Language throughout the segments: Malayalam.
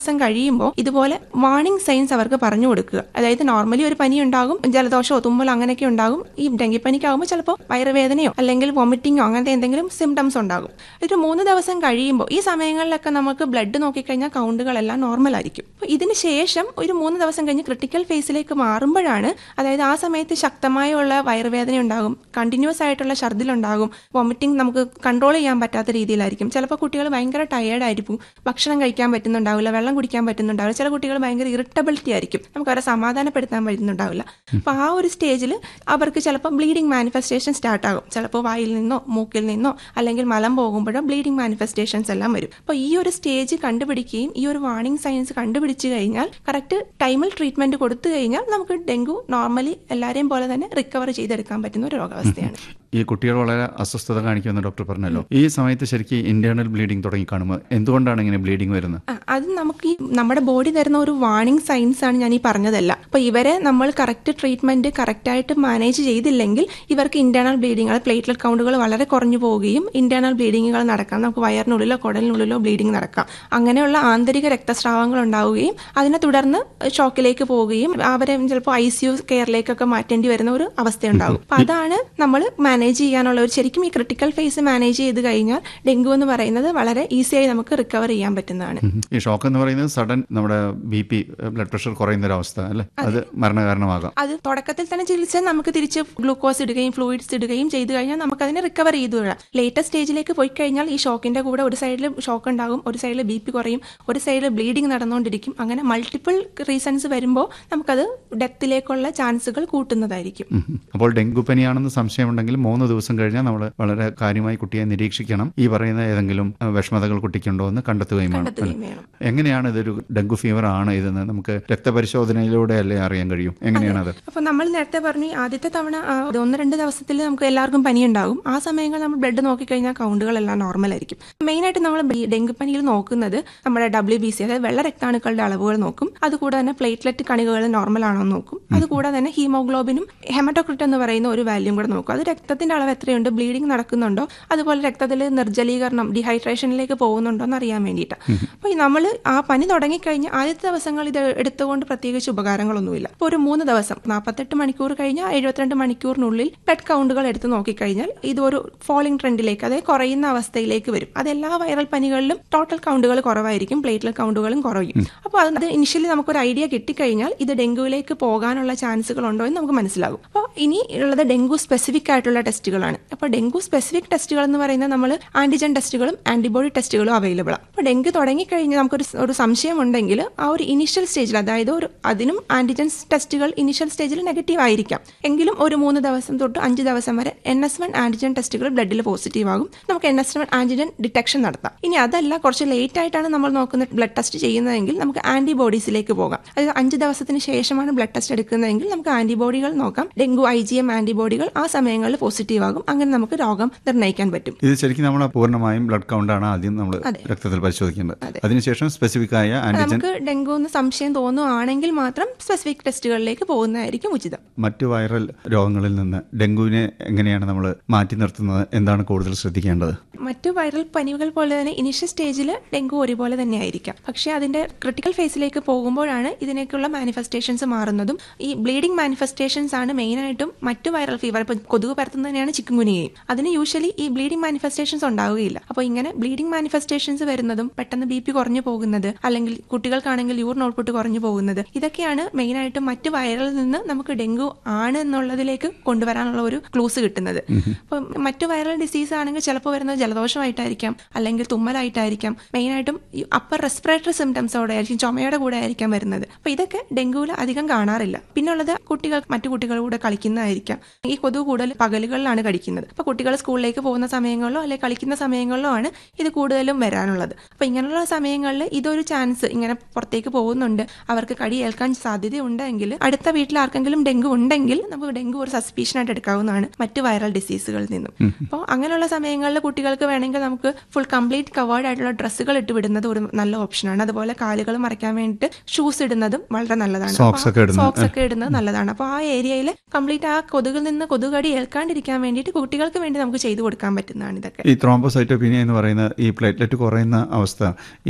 ദിവസം കഴിയുമ്പോൾ ഇതുപോലെ വാർണിംഗ് സൈൻസ് അവർക്ക് പറഞ്ഞു കൊടുക്കുക അതായത് നോർമലി ഒരു പനി ഉണ്ടാകും ജലദോഷമോ തുമ്മലോ അങ്ങനെയൊക്കെ ഉണ്ടാകും ഈ ഡെങ്കിപ്പനിക്കാകുമ്പോൾ ചിലപ്പോൾ വയറുവേദനയോ അല്ലെങ്കിൽ വൊമിറ്റിങ്ങോ അങ്ങനത്തെ എന്തെങ്കിലും സിംറ്റംസ് ഉണ്ടാകും ഒരു മൂന്ന് ദിവസം കഴിയുമ്പോൾ ഈ സമയങ്ങളിലൊക്കെ നമുക്ക് ബ്ലഡ് നോക്കിക്കഴിഞ്ഞാൽ കൗണ്ടുകളെല്ലാം നോർമൽ ആയിരിക്കും അപ്പോൾ ഇതിന് ശേഷം ഒരു മൂന്ന് ദിവസം കഴിഞ്ഞ് ക്രിട്ടിക്കൽ ഫേസിലേക്ക് മാറുമ്പോഴാണ് അതായത് ആ സമയത്ത് ശക്തമായുള്ള വയറുവേദന ഉണ്ടാകും കണ്ടിന്യൂസ് ആയിട്ടുള്ള ഛർദിലുണ്ടാകും വൊമിറ്റിംഗ് നമുക്ക് കൺട്രോൾ ചെയ്യാൻ പറ്റാത്ത രീതിയിലായിരിക്കും ചിലപ്പോൾ കുട്ടികൾ ഭയങ്കര ടയേർഡ് ആയിരിക്കും ഭക്ഷണം കഴിക്കാൻ പറ്റുന്നുണ്ടാവില്ല വെള്ളം കുടിക്കാൻ പറ്റുന്നുണ്ടാവില്ല ചില കുട്ടികൾ ഭയങ്കര ഇറിറ്റബിലിറ്റി ആയിരിക്കും നമുക്ക് അവരെ സമാധാനപ്പെടുത്താൻ പറ്റുന്നുണ്ടാവില്ല അപ്പോൾ ആ ഒരു സ്റ്റേജിൽ അവർക്ക് ചിലപ്പോൾ ബ്ലീഡിംഗ് മാനിഫെസ്റ്റേഷൻ സ്റ്റാർട്ട് ആകും ചിലപ്പോൾ വായിൽ നിന്നോ മൂക്കിൽ നിന്നോ അല്ലെങ്കിൽ മലം പോകുമ്പോഴോ ബ്ലീഡിംഗ് മാനിഫെസ്റ്റേഷൻസ് എല്ലാം വരും അപ്പോൾ ഈ ഒരു സ്റ്റേജ് കണ്ടുപിടിക്കുകയും ഈ ഒരു വാർണിംഗ് സയൻസ് കണ്ടുപിടിച്ചു കഴിഞ്ഞാൽ കറക്റ്റ് ടൈമിൽ ട്രീറ്റ്മെന്റ് കൊടുത്തു കഴിഞ്ഞാൽ നമുക്ക് ഡെങ്കു നോർമലി എല്ലാവരെയും പോലെ തന്നെ റിക്കവർ ചെയ്തെടുക്കാൻ പറ്റുന്ന ഒരു രോഗാവസ്ഥയാണ് ഈ കുട്ടികൾ വളരെ അസ്വസ്ഥത കാണിക്കുമെന്ന് ഡോക്ടർ പറഞ്ഞല്ലോ ഈ സമയത്ത് ശരിക്കും ഇന്റേണൽ ബ്ലീഡിംഗ് തുടങ്ങി കാണുമ്പോൾ എന്തുകൊണ്ടാണ് ഇങ്ങനെ ബ്ലീഡിംഗ് വരുന്നത് ആ, അത് നമുക്ക് ഈ നമ്മുടെ ബോഡി തരുന്ന ഒരു വാർണിംഗ് സൈൻസ് ആണ് ഞാൻ ഈ പറഞ്ഞതല്ല അപ്പൊ ഇവരെ നമ്മൾ കറക്റ്റ് ട്രീറ്റ്മെന്റ് കറക്റ്റ് ആയിട്ട് മാനേജ് ചെയ്തില്ലെങ്കിൽ ഇവർക്ക് ഇന്റേണൽ ബ്ലീഡിംഗ് അത് പ്ലേറ്റ്ലെറ്റ് കൗണ്ടുകൾ വളരെ കുറഞ്ഞു പോവുകയും ഇന്റേണൽ ബ്ലീഡിങ്ങുകൾ നടക്കാം നമുക്ക് വയറിനുള്ളിലോ കുടലിനുള്ളിലോ ബ്ലീഡിംഗ് നടക്കാം അങ്ങനെയുള്ള ആന്തരിക രക്തസ്രാവങ്ങൾ ഉണ്ടാവുകയും അതിനെ തുടർന്ന് ഷോക്കിലേക്ക് പോവുകയും അവരെ ചിലപ്പോൾ ഐ സി യു കെയറിലേക്കൊക്കെ മാറ്റേണ്ടി വരുന്ന ഒരു അവസ്ഥയുണ്ടാകും അപ്പൊ അതാണ് നമ്മൾ മാനേജ് ചെയ്യാനുള്ള ഒരു ശരിക്കും ഈ ക്രിട്ടിക്കൽ ഫേസ് മാനേജ് ചെയ്ത് കഴിഞ്ഞാൽ ഡെങ്കു എന്ന് പറയുന്നത് വളരെ ഈസിയായി നമുക്ക് റിക്കവർ ചെയ്യാൻ പറ്റുന്നതാണ് ഉം. ഈ ഷോക്ക് എന്ന് പറയുന്നത് സഡൻ നമ്മുടെ ബി പി ബ്ലഡ് പ്രഷർ കുറയുന്ന ഒരു അവസ്ഥ അല്ലെ അത് മരണകാരണമാകാം അത് തുടക്കത്തിൽ തന്നെ ചികിത്സ നമുക്ക് തിരിച്ച് ഗ്ലൂക്കോസ് ഇടുകയും ഫ്ലൂയിഡ്സ് ഇടുകയും ചെയ്തു കഴിഞ്ഞാൽ നമുക്ക് അതിനെ റിക്കവർ ചെയ്തു വിടാം ലേറ്റസ്റ്റ് സ്റ്റേജിലേക്ക് പോയി കഴിഞ്ഞാൽ ഈ ഷോക്കിന്റെ കൂടെ ഒരു സൈഡിൽ ഷോക്ക് ഉണ്ടാകും ഒരു സൈഡിൽ ബി പി കുറയും ഒരു സൈഡിൽ ബ്ലീഡിംഗ് നടന്നുകൊണ്ടിരിക്കും അങ്ങനെ മൾട്ടിപ്പിൾ റീസൺസ് വരുമ്പോൾ നമുക്കത് ഡെത്തിലേക്കുള്ള ചാൻസുകൾ കൂട്ടുന്നതായിരിക്കും ഉം. അപ്പോൾ ഡെങ്കു പനിയാണെന്ന് സംശയമുണ്ടെങ്കിൽ മൂന്ന് ദിവസം കഴിഞ്ഞാൽ നമ്മൾ വളരെ കാര്യമായി കുട്ടിയെ നിരീക്ഷിക്കണം ഈ പറയുന്ന ഏതെങ്കിലും അഹ്, വിഷമതകൾ കുട്ടിക്കുണ്ടോ എന്ന് കണ്ടെത്തുകയും വേണം അല്ലേ? കണ്ടെത്തുകയും വേണം എങ്ങനെയാണ് ഇതൊരു ഡെങ്കു ഫീവർ ആണ് ഇതെന്ന് നമുക്ക് രക്തപരിശോധനയിലൂടെ അല്ലേ അറിയാൻ കഴിയും എങ്ങനെയാണത് അപ്പൊ നമ്മൾ നേരത്തെ പറഞ്ഞു ഈ ആദ്യത്തെ തവണ ആ, ഒരു ഒന്ന് രണ്ട് ദിവസത്തിൽ നമുക്ക് എല്ലാവർക്കും പനി ഉണ്ടാകും ആ സമയങ്ങൾ നമ്മൾ ബ്ലഡ് നോക്കിക്കഴിഞ്ഞാൽ കൗണ്ടുകളെല്ലാം നോർമൽ ആയിരിക്കും മെയിൻ ആയിട്ട് നമ്മൾ ഡെങ്കിപ്പനിയിൽ നോക്കുന്നത് നമ്മുടെ ഡബ്ല്യു ബി സി അതായത് വെള്ള രക്താണുക്കളുടെ അളവുകൾ നോക്കും അതുകൂടാതെ തന്നെ പ്ലേറ്റ്ലെറ്റ് കണികകൾ നോർമൽ ആണോ എന്ന് നോക്കും അതുകൂടാതെ തന്നെ ഹീമോഗ്ലോബിനും ഹെമറ്റോക്രിറ്റ് എന്ന് പറയുന്ന ഒരു വാല്യൂം കൂടെ നോക്കും അത് രക്തത്തിന്റെ അളവ് എത്രയുണ്ട് ബ്ലീഡിംഗ് നടക്കുന്നുണ്ടോ അതുപോലെ രക്തത്തിൽ നിർജ്ജലീകരണം ഡീഹൈഡ്രേഷനിലേക്ക് പോകുന്നുണ്ടോ എന്ന് അറിയാൻ വേണ്ടിയിട്ട് അപ്പോൾ ഈ നമ്മൾ ആ പനി തുടങ്ങിക്കഴിഞ്ഞ് ആദ്യത്തെ ദിവസങ്ങൾ ഇത് എടുത്തുകൊണ്ട് പ്രത്യേകിച്ച് ഉപകാരങ്ങളൊന്നുമില്ല ഇപ്പോൾ ഒരു മൂന്ന് ദിവസം നാൽപ്പത്തെട്ട് മണിക്കൂർ കഴിഞ്ഞാൽ എഴുപത്തിരണ്ട് മണിക്കൂറിനുള്ളിൽ ബ്ലഡ് കൗണ്ടുകൾ എടുത്ത് നോക്കിക്കഴിഞ്ഞാൽ ഇതൊരു ഫോളിംഗ് ട്രെൻഡിലേക്ക് അതായത് കുറയുന്ന അവസ്ഥയിലേക്ക് വരും അത് എല്ലാ വൈറൽ പനികളിലും ടോട്ടൽ കൗണ്ടുകൾ കുറവായിരിക്കും പ്ലേറ്റ്ലെറ്റ് കൗണ്ടുകളും കുറയും അപ്പോൾ അത് ഇനിഷ്യലി നമുക്കൊരു ഐഡിയ കിട്ടിക്കഴിഞ്ഞാൽ ഇത് ഡെങ്കുവിലേക്ക് പോകാനുള്ള ചാൻസുകൾ ഉണ്ടോ എന്ന് നമുക്ക് മനസ്സിലാകും അപ്പോൾ ഇനി ഉള്ളത് ഡെങ്കു സ്പെസിഫിക് ആയിട്ടുള്ള ടെസ്റ്റുകളാണ് അപ്പോൾ ഡെങ്കു സ്പെസിഫിക് ടെസ്റ്റുകൾ എന്ന് പറയുന്നത് നമ്മൾ ആന്റിജൻ ടെസ്റ്റുകളും ആന്റിബോഡി ടെസ്റ്റുകളും അവൈലബിൾ ആണ് അപ്പോൾ ഡെങ്കു തുടങ്ങിക്കഴിഞ്ഞാൽ നമുക്കൊരു സ് ഒരു സംശയം ഉണ്ടെങ്കിൽ ആ ഒരു ഇനിഷ്യൽ സ്റ്റേജിൽ അതായത് ഒരു അതിനും ആന്റിജൻ ടെസ്റ്റുകൾ ഇനിഷ്യൽ സ്റ്റേജിൽ നെഗറ്റീവ് ആയിരിക്കാം എങ്കിലും ഒരു മൂന്ന് ദിവസം തൊട്ട് അഞ്ച് ദിവസം വരെ എൻ എസ് വൺ ആന്റിജൻ ടെസ്റ്റുകൾ ബ്ലഡിൽ പോസിറ്റീവ് ആകും നമുക്ക് N S one antigen detection നടത്താം ഇനി അതല്ല കുറച്ച് ലേറ്റ് ആയിട്ടാണ് നമ്മൾ നോക്കുന്ന ബ്ലഡ് ടെസ്റ്റ് ചെയ്യുന്നതെങ്കിൽ നമുക്ക് ആന്റിബോഡീസിലേക്ക് പോകാം അതായത് അഞ്ച് ദിവസത്തിന് ശേഷമാണ് ബ്ലഡ് ടെസ്റ്റ് എടുക്കുന്നതെങ്കിൽ നമുക്ക് ആന്റിബോഡികൾ നോക്കാം ഡെങ്കു ഐ ജി എം ആന്റിബോഡികൾ ആ സമയങ്ങളിൽ പോസിറ്റീവ് ആകും അങ്ങനെ നമുക്ക് രോഗം നിർണ്ണയിക്കാൻ പറ്റും ഇത് ശരിക്കും നമ്മൾ പൂർണ്ണമായും ബ്ലഡ് കൗണ്ടാണ് ആദ്യം നമ്മൾ രക്തത്തിൽ പരിശോധിക്കേണ്ടത് അതിനുശേഷം സ്പെസിഫിക് ആയ ആന്റിജൻ നമുക്ക് ഡെങ്കു എന്ന് സംശയം തോന്നുവാണെങ്കിൽ മാത്രം സ്പെസിഫിക് ടെസ്റ്റുകളിലേക്ക് പോകുന്നതായിരിക്കും ഉചിതം മറ്റു വൈറൽ രോഗങ്ങളിൽ നിന്ന് ഡെങ്കുവിനെ എങ്ങനെയാണ് നമ്മൾ മാറ്റി നിർത്തുന്നത് എന്താണ് കൂടുതൽ ശ്രദ്ധിക്കേണ്ടത് മറ്റു വൈറൽ പനികൾ പോലെ തന്നെ ഇനിഷ്യൽ സ്റ്റേജിൽ ഡെങ്കു ഒരുപോലെ തന്നെ ആയിരിക്കാം പക്ഷേ അതിന്റെ ക്രിട്ടിക്കൽ ഫേസിലേക്ക് പോകുമ്പോഴാണ് ഇതിനേക്കുള്ള മാനിഫെസ്റ്റേഷൻസ് മാറുന്നതും ഈ ബ്ലീഡിംഗ് മാനിഫെസ്റ്റേഷൻസ് ആണ് മെയിനായിട്ടും മറ്റു വൈറൽ ഫീവർ ഇപ്പൊ കൊതുക് പരത്തുന്നത് തന്നെയാണ് ചിക്കൻ ഗുനിയയും അതിന് യൂഷ്വലി ഈ ബ്ലീഡിംഗ് മാനിഫെസ്റ്റേഷൻസ് ഉണ്ടാവുകയില്ല അപ്പോൾ ഇങ്ങനെ ബ്ലീഡിംഗ് മാനിഫെസ്റ്റേഷൻസ് വരുന്നതും പെട്ടെന്ന് ബി പി കുറഞ്ഞു പോകുന്നത് അല്ലെങ്കിൽ കുട്ടികൾക്കാണെങ്കിൽ യൂറിൻ ഔട്ട്പുട്ട് കുറഞ്ഞു പോകുന്നത് ഇതൊക്കെയാണ് മെയിനായിട്ടും മറ്റു വൈറലിൽ നിന്ന് നമുക്ക് ഡെങ്കു ആണ് എന്നുള്ളതിലേക്ക് കൊണ്ടുവരാനുള്ള ഒരു ക്ലൂസ് കിട്ടുന്നത് അപ്പം മറ്റു വൈറൽ ഡിസീസ് ആണെങ്കിൽ ചിലപ്പോൾ വരുന്നത് ജലദോഷമായിട്ടായിരിക്കാം അല്ലെങ്കിൽ തുമ്മലായിട്ടായിരിക്കാം മെയിനായിട്ടും അപ്പർ റെസ്പിറേറ്ററി സിംറ്റംസോടെ ആയിരിക്കും ചുമയുടെ കൂടെ ആയിരിക്കാം വരുന്നത് അപ്പൊ ഇതൊക്കെ ഡെങ്കുവിൽ അധികം കാണാറില്ല പിന്നുള്ളത് കുട്ടികൾ മറ്റു കുട്ടികളുടെ കൂടെ കളിക്കുന്നതായിരിക്കാം ഈ കൊതുക് കൂടുതൽ പകലുകളിലാണ് കടിക്കുന്നത് അപ്പൊ കുട്ടികൾ സ്കൂളിലേക്ക് പോകുന്ന സമയങ്ങളിലോ അല്ലെങ്കിൽ കളിക്കുന്ന സമയങ്ങളിലോ ആണ് ഇത് കൂടുതലും വരാനുള്ളത് അപ്പൊ ഇങ്ങനെയുള്ള സമയങ്ങളിൽ ഇതൊരു ചാൻസ് ഇങ്ങനെ പുറത്തേക്ക് പോകുന്നുണ്ട് അവർക്ക് കടി ഏൽക്കാൻ സാധ്യതയുണ്ടെങ്കിൽ അടുത്ത വീട്ടിൽ ആർക്കെങ്കിലും ഡെങ്കു ഉണ്ടെങ്കിൽ നമുക്ക് ഡെങ്കു ഒരു സസ്പീഷൻ ആയിട്ട് എടുക്കാവുന്നതാണ് മറ്റു വൈറൽ ഡിസീസുകളിൽ നിന്നും അപ്പോൾ അങ്ങനെയുള്ള സമയങ്ങളിൽ കുട്ടികൾക്ക് വേണമെങ്കിൽ നമുക്ക് ഫുൾ കംപ്ലീറ്റ് കവേർഡ് ആയിട്ടുള്ള ഡ്രസ്സുകൾ ഇട്ട് വിടുന്നത് ഒരു നല്ല ഓപ്ഷനാണ് അതുപോലെ കാലുകൾ മറയ്ക്കാൻ വേണ്ടിയിട്ട് ഷൂസ് ഇടുന്നതും വളരെ നല്ലതാണ് Socks ഒക്കെ ഇടുന്നത്. സോക്സ് ഒക്കെ ഇടുന്നത് നല്ലതാണ് അപ്പോൾ ആ ഏരിയയിൽ കംപ്ലീറ്റ് ആ കൊതുകിൽ നിന്ന് കൊതുകടി ഏൽക്കാണ്ടിരിക്കാൻ വേണ്ടിയിട്ട് കുട്ടികൾക്ക് വേണ്ടി നമുക്ക് ചെയ്തു കൊടുക്കാൻ പറ്റുന്നതാണ് ഇതൊക്കെ ഈ ത്രോംബോസൈറ്റോപീനിയ എന്ന് പറയുന്ന ഈ പ്ലേറ്റ്ലെറ്റ് കുറയുന്ന അവസ്ഥ ഈ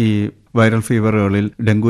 വൈറൽ ഫീവറുകളിൽ ഡെങ്കു